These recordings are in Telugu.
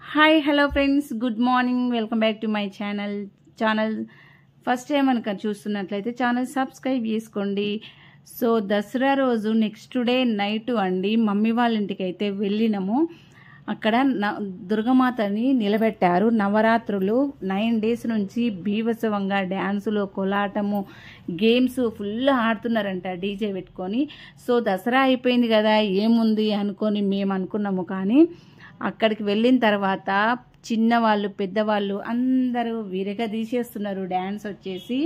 hi hello friends good morning welcome back to my channel channel first time కనుక చూస్తున్నట్లయితే ఛానల్ సబ్స్క్రైబ్ చేసుకోండి సో దసరా రోజు నెక్స్ట్ డే నైట్ అండి మమ్మీ వాళ్ళ ఇంటికి అయితే వెళ్ళినాము అక్కడ న దుర్గమాతని నిలబెట్టారు నవరాత్రులు నైన్ డేస్ నుంచి బీభత్సవంగా డ్యాన్సులు కోలాటము గేమ్స్ ఫుల్ ఆడుతున్నారంట డీజే పెట్టుకొని సో దసరా అయిపోయింది కదా ఏముంది అనుకొని మేము అనుకున్నాము కానీ అక్కడికి వెళ్ళిన తర్వాత చిన్నవాళ్ళు పెద్దవాళ్ళు అందరూ విరగ తీసేస్తున్నారు డ్యాన్స్ వచ్చేసి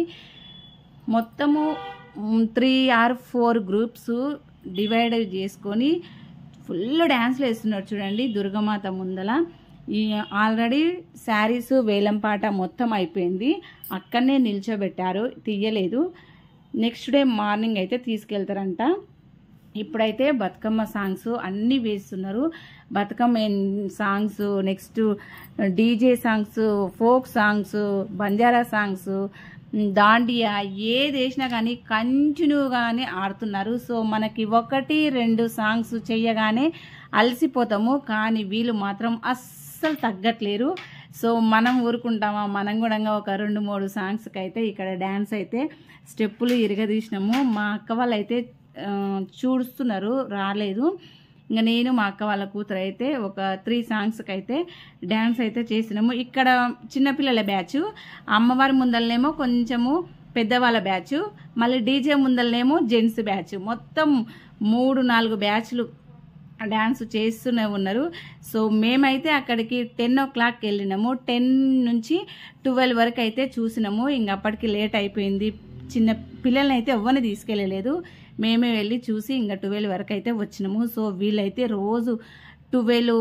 మొత్తము three or four groups divide చేసుకొని ఫుల్ డ్యాన్స్లు వేస్తున్నారు చూడండి దుర్గమాత ముందల ఈ ఆల్రెడీ శారీస్ వేలంపాట మొత్తం అయిపోయింది అక్కడనే నిల్చోబెట్టారు తీయలేదు నెక్స్ట్ డే మార్నింగ్ అయితే తీసుకెళ్తారంట ఇప్పుడైతే బతుకమ్మ సాంగ్స్ అన్నీ వేస్తున్నారు Bathukamma songs next DJ songs folk songs Banjara songs Dandiya ఏది వేసినా కానీ కంటిన్యూగానే ఆడుతున్నారు సో మనకి ఒకటి రెండు సాంగ్స్ చెయ్యగానే అలసిపోతాము కానీ వీళ్ళు మాత్రం అస్సలు తగ్గట్లేరు సో మనం ఊరుకుంటామా మనం కూడా ఒక రెండు మూడు సాంగ్స్కి అయితే ఇక్కడ డ్యాన్స్ అయితే స్టెప్పులు ఇరగదీసినాము మా అక్క వాళ్ళు అయితే చూస్తున్నారు రాలేదు ఇంకా నేను మా అక్క వాళ్ళ కూతురు అయితే ఒక త్రీ సాంగ్స్కి అయితే డ్యాన్స్ అయితే చేసినాము ఇక్కడ చిన్నపిల్లల బ్యాచ్ అమ్మవారి ముందలనేమో కొంచెము పెద్దవాళ్ళ బ్యాచ్ మళ్ళీ డీజే ముందలనేమో జెంట్స్ బ్యాచ్ మొత్తం మూడు నాలుగు బ్యాచ్లు డ్యాన్స్ చేస్తూనే ఉన్నారు సో మేమైతే అక్కడికి టెన్ ఓ క్లాక్కి వెళ్ళినాము టెన్ నుంచి ట్వెల్వ్ వరకు అయితే చూసినాము ఇంక అప్పటికి లేట్ అయిపోయింది చిన్న పిల్లల్ని అయితే ఎవరిని తీసుకెళ్ళలేదు మేమే వెళ్ళి చూసి ఇంకా ట్వెల్వ్ వరకు అయితే వచ్చినాము సో వీళ్ళైతే రోజు ట్వెల్వ్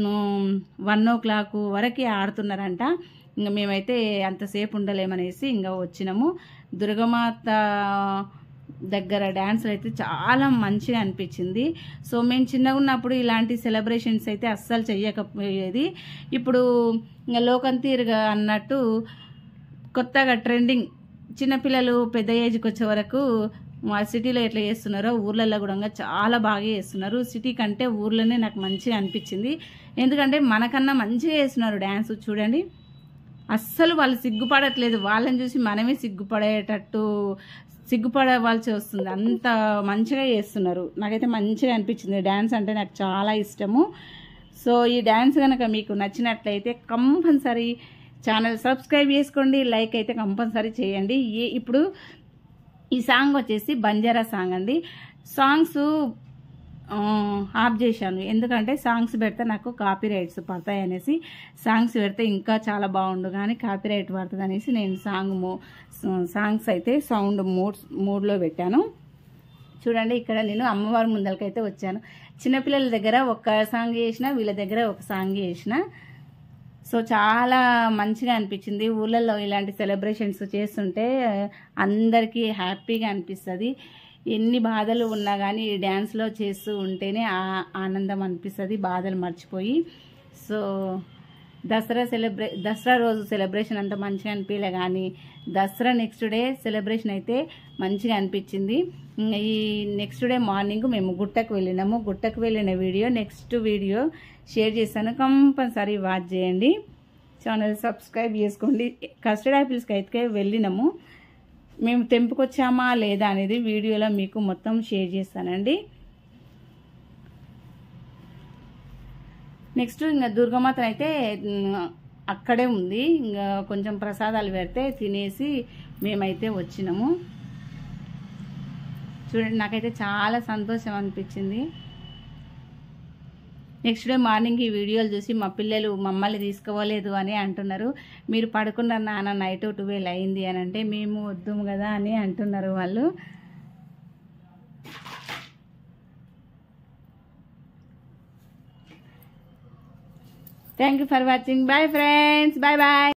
వన్ ఓ క్లాక్ వరకు ఆడుతున్నారంట ఇంకా మేమైతే అంతసేపు ఉండలేమనేసి ఇంకా వచ్చినాము దుర్గమాత దగ్గర డ్యాన్సులు అయితే చాలా మంచిగా అనిపించింది సో మేము చిన్నగా ఉన్నప్పుడు ఇలాంటి సెలబ్రేషన్స్ అయితే అస్సలు చెయ్యకపోయేది ఇప్పుడు ఇంకా లోకంతీరుగా అన్నట్టు కొత్తగా ట్రెండింగ్ చిన్నపిల్లలు పెద్ద ఏజ్కి వచ్చే వరకు మా సిటీలో ఎట్లా చేస్తున్నారో ఊర్లలో కూడా చాలా బాగా చేస్తున్నారు సిటీ కంటే ఊర్లోనే నాకు మంచిగా అనిపించింది ఎందుకంటే మనకన్నా మంచిగా చేస్తున్నారు డ్యాన్స్ చూడండి అస్సలు వాళ్ళు సిగ్గుపడట్లేదు వాళ్ళని చూసి మనమే సిగ్గుపడేటట్టు సిగ్గుపడవలసి వస్తుంది అంత మంచిగా చేస్తున్నారు నాకైతే మంచిగా అనిపించింది డ్యాన్స్ అంటే నాకు చాలా ఇష్టము సో ఈ డ్యాన్స్ కనుక మీకు నచ్చినట్లయితే కంపల్సరీ ఛానల్ సబ్స్క్రైబ్ చేసుకోండి లైక్ అయితే కంపల్సరీ చేయండి ఏ ఇప్పుడు ఈ సాంగ్ వచ్చేసి బంజారా సాంగ్ అండి సాంగ్స్ ఆఫ్ చేశాను ఎందుకంటే సాంగ్స్ పెడితే నాకు కాపీ రైట్స్ పడతాయి అనేసి సాంగ్స్ పెడితే ఇంకా చాలా బాగుండు కానీ కాపీ రైట్ పడుతుంది అనేసి నేను సాంగ్ మో సాంగ్స్ అయితే సౌండ్ మూడ్ మూడ్లో పెట్టాను చూడండి ఇక్కడ నేను అమ్మవారి ముందలకైతే వచ్చాను చిన్నపిల్లల దగ్గర ఒక సాంగ్ చేసిన వీళ్ళ దగ్గర ఒక సాంగ్ చేసిన సో చాలా మంచిగా అనిపించింది ఊళ్ళల్లో ఇలాంటి సెలబ్రేషన్స్ చేస్తుంటే అందరికీ హ్యాపీగా అనిపిస్తుంది ఎన్ని బాధలు ఉన్నా కానీ ఈ డ్యాన్స్లో చేస్తూ ఉంటేనే ఆనందం అనిపిస్తుంది బాధలు మర్చిపోయి సో దసరా సెలబ్రే దసరా రోజు సెలబ్రేషన్ అంత మంచిగా అనిపించలే కానీ దసరా నెక్స్ట్ డే సెలబ్రేషన్ అయితే మంచిగా అనిపించింది ఈ నెక్స్ట్ డే మార్నింగ్ మేము గుట్టకు వెళ్ళినాము గుట్టకు వెళ్ళిన వీడియో నెక్స్ట్ వీడియో షేర్ చేస్తాను కంపల్సరీ వాచ్ చేయండి ఛానల్ సబ్స్క్రైబ్ చేసుకోండి కస్టర్డ్ యాపిల్స్కి అయితే వెళ్ళినాము మేము తెంపుకొచ్చామా లేదా అనేది వీడియోలో మీకు మొత్తం షేర్ చేస్తానండి నెక్స్ట్ ఇంకా దుర్గమాత అయితే అక్కడే ఉంది ఇంకా కొంచెం ప్రసాదాలు పెడితే తినేసి మేమైతే వచ్చినాము చూడండి నాకైతే చాలా సంతోషం అనిపించింది నెక్స్ట్ డే మార్నింగ్ ఈ వీడియోలు చూసి మా పిల్లలు మమ్మల్ని తీసుకోవలేదు అని అంటున్నారు మీరు పడుకున్నారు నాన్న నైట్ ట్వెల్వ్ అయింది అని అంటే మేము వద్దుము కదా అని అంటున్నారు వాళ్ళు thank you for watching bye friends bye bye